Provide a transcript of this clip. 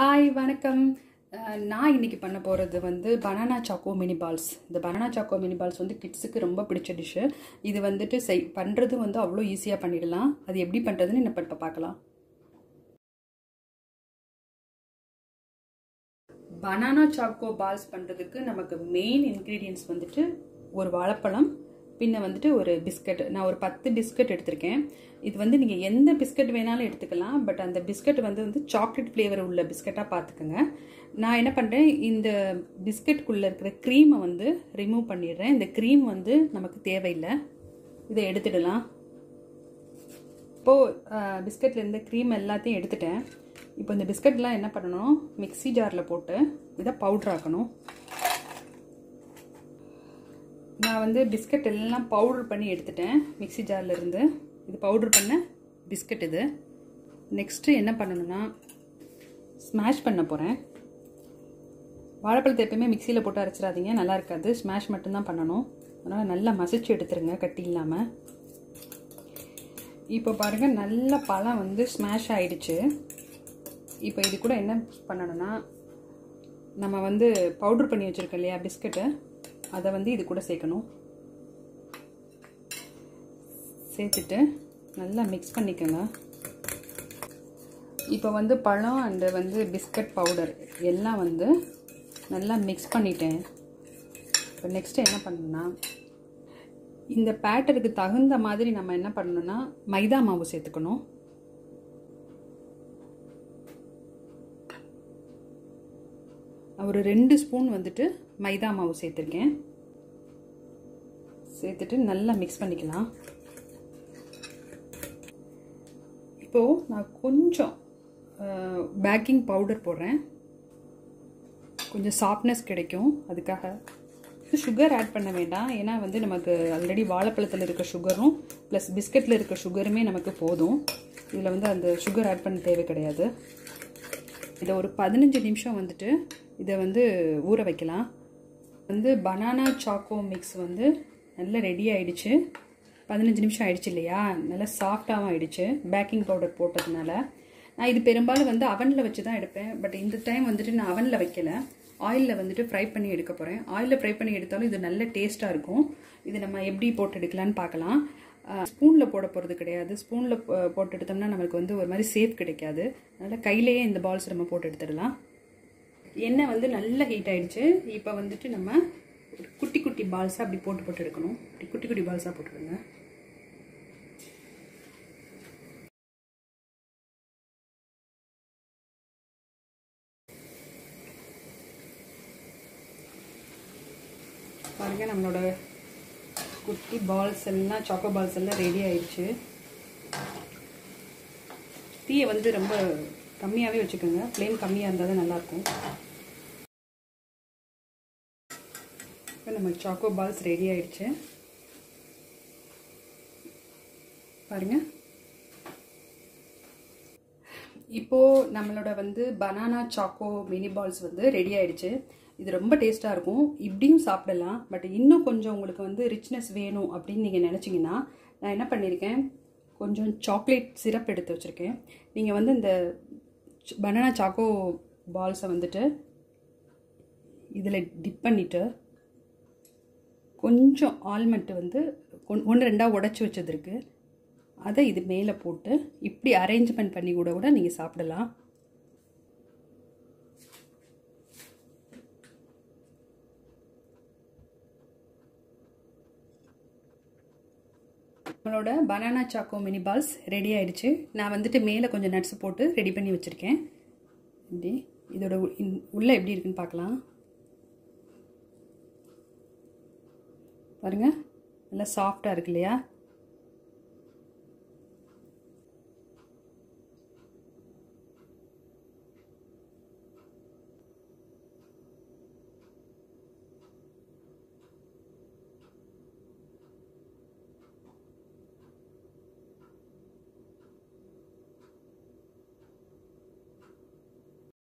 hi வணக்கம் அஹ், நான் இன்னைக்கு பண்ண போகிறது வந்து பனானா சாக்கோ மினி பால்ஸ் இந்த பனானா சாக்கோ மினி பால்ஸ் வந்து கிட்ஸுக்கு ரொம்ப பிடிச்ச டிஷ்ஷு இது வந்துட்டு செய் பண்ணுறது வந்து அவ்வளோ ஈஸியாக பண்ணிடலாம் அது எப்படி பண்ணுறதுன்னு நம்ம இப்போ பார்க்கலாம் பனானா சாக்கோ பால்ஸ் பண்ணுறதுக்கு நமக்கு மெயின் இன்க்ரீடியன்ஸ் வந்துட்டு ஒரு வாழைப்பழம் பின்ன வந்துட்டு ஒரு பிஸ்கட் நான் ஒரு பத்து பிஸ்கட் எடுத்திருக்கேன் இது வந்து நீங்கள் எந்த பிஸ்கட் வேணாலும் எடுத்துக்கலாம் பட் அந்த பிஸ்கட் வந்து வந்து சாக்லேட் ஃப்ளேவர் உள்ள பிஸ்கட்டாக பார்த்துக்கோங்க நான் என்ன பண்ணுறேன் இந்த பிஸ்கட்குள்ளே இருக்கிற க்ரீமை வந்து ரிமூவ் பண்ணிடுறேன் இந்த க்ரீம் வந்து நமக்கு தேவையில்லை இதை எடுத்துடலாம் இப்போது பிஸ்கட்டில் இருந்த க்ரீம் எல்லாத்தையும் எடுத்துட்டேன் இப்போ இந்த பிஸ்கட்லாம் என்ன பண்ணணும் மிக்ஸி ஜாரில் போட்டு இதை பவுட்ரு ஆக்கணும் நான் வந்து பிஸ்கட் எல்லாம் பவுட்ரு பண்ணி எடுத்துட்டேன் மிக்ஸி ஜாரில் இருந்து இது பவுட்ரு பண்ண பிஸ்கட் இது நெக்ஸ்ட்டு என்ன பண்ணணும்னா ஸ்மாஷ் பண்ண போகிறேன் வாழைப்பழத்தை எப்பயுமே மிக்சியில் போட்டு அரைச்சிடாதீங்க நல்லா இருக்காது ஸ்மாஷ் மட்டும்தான் பண்ணணும் அதனால் நல்லா மசிச்சு எடுத்துருங்க கட்டி இல்லாமல் இப்போ பாருங்கள் நல்ல பழம் வந்து ஸ்மாஷ் ஆயிடுச்சு இப்போ இது கூட என்ன பண்ணணும்னா நம்ம வந்து பவுட்ரு பண்ணி வச்சுருக்கோம் இல்லையா பிஸ்கட்டு அதை வந்து இது கூட சேர்க்கணும் சேர்த்துட்டு நல்லா மிக்ஸ் பண்ணிக்கோங்க இப்போ வந்து பழம் அண்டு வந்து பிஸ்கட் பவுடர் எல்லாம் வந்து நல்லா மிக்ஸ் பண்ணிட்டேன் இப்போ நெக்ஸ்ட்டு என்ன பண்ணணும்னா இந்த பேட்டருக்கு தகுந்த மாதிரி நம்ம என்ன பண்ணணும்னா மைதா மாவு சேர்த்துக்கணும் ஒரு ரெண்டு ஸ்பூன் வந்துட்டு மைதா மாவு சேர்த்துருக்கேன் சேர்த்துட்டு நல்லா மிக்ஸ் பண்ணிக்கலாம் இப்போது நான் கொஞ்சம் பேக்கிங் பவுடர் போடுறேன் கொஞ்சம் சாஃப்ட்னஸ் கிடைக்கும் அதுக்காக சுகர் ஆட் பண்ண வேண்டாம் ஏன்னா வந்து நமக்கு ஆல்ரெடி வாழைப்பழத்தில் இருக்க சுகரும் ப்ளஸ் பிஸ்கட்டில் இருக்க சுகருமே நமக்கு போதும் இதில் வந்து அந்த சுகர் ஆட் பண்ண தேவை கிடையாது இதை ஒரு பதினஞ்சு நிமிஷம் வந்துட்டு இதை வந்து ஊற வைக்கலாம் வந்து பனானா சாக்கோ மிக்ஸ் வந்து நல்லா ரெடி ஆயிடுச்சு பதினஞ்சு நிமிஷம் ஆயிடுச்சு இல்லையா நல்லா சாஃப்டாகவும் ஆயிடுச்சு பேக்கிங் பவுடர் போட்டதுனால நான் இது பெரும்பாலும் வந்து அவனில் வச்சு தான் எடுப்பேன் பட் இந்த டைம் வந்துட்டு நான் அவனில் வைக்கல ஆயிலில் வந்துட்டு ஃப்ரை பண்ணி எடுக்க போகிறேன் ஆயிலில் ஃப்ரை பண்ணி எடுத்தாலும் இது நல்ல டேஸ்ட்டாக இருக்கும் இது நம்ம எப்படி போட்டு எடுக்கலான்னு பார்க்கலாம் ஸ்பூனில் போட போகிறது கிடையாது ஸ்பூனில் போட்டு எடுத்தோம்னா நம்மளுக்கு வந்து ஒரு மாதிரி சேஃப் கிடைக்காது அதனால் கையிலேயே இந்த பால்ஸ் நம்ம போட்டு எடுத்துடலாம் எண்ணெய் வந்து நல்ல ஹீட் ஆயிடுச்சு இப்போ வந்துட்டு நம்ம ஒரு குட்டி குட்டி பால்ஸாக அப்படி போட்டு போட்டு எடுக்கணும் இப்படி குட்டி குட்டி பால்ஸாக போட்டுடுங்க பாருங்க நம்மளோட குட்டி பால்ஸ் எல்லாம் சாக்கோ பால்ஸ் எல்லாம் ரெடி ஆயிடுச்சு தீயை வந்து ரொம்ப கம்மியாகவே வச்சுக்கோங்க ஃப்ளேம் கம்மியாக இருந்தால் தான் நல்லாயிருக்கும் இப்போ நம்ம சாக்கோ பால்ஸ் ரெடி ஆயிடுச்சு பாருங்க இப்போது நம்மளோட வந்து பனானா சாக்கோ மினி பால்ஸ் வந்து ரெடி ஆயிடுச்சு இது ரொம்ப டேஸ்ட்டாக இருக்கும் இப்படியும் சாப்பிடலாம் பட் இன்னும் கொஞ்சம் உங்களுக்கு வந்து ரிச்னஸ் வேணும் அப்படின்னு நீங்கள் நினச்சிங்கன்னா நான் என்ன பண்ணியிருக்கேன் கொஞ்சம் சாக்லேட் சிரப் எடுத்து வச்சுருக்கேன் நீங்கள் வந்து இந்த பனானா சாக்கோ பால்ஸை வந்துட்டு இதில் டிப் பண்ணிவிட்டு கொஞ்சம் ஆல்மண்ட்டு வந்து ஒன்று ரெண்டாக உடச்சி வச்சது இருக்குது அதை இது மேலே போட்டு இப்படி அரேஞ்ச்மெண்ட் பண்ணி கூட கூட நீங்கள் சாப்பிடலாம் நம்மளோட banana choco mini balls ready ஆயிடுச்சு நான் வந்துட்டு மேலே கொஞ்சம் நட்ஸ் போட்டு ரெடி பண்ணி வச்சுருக்கேன் இப்படி இதோட உள்ளே எப்படி இருக்குன்னு பார்க்கலாம் பாருங்கள் நல்லா சாஃப்டாக இருக்கு இல்லையா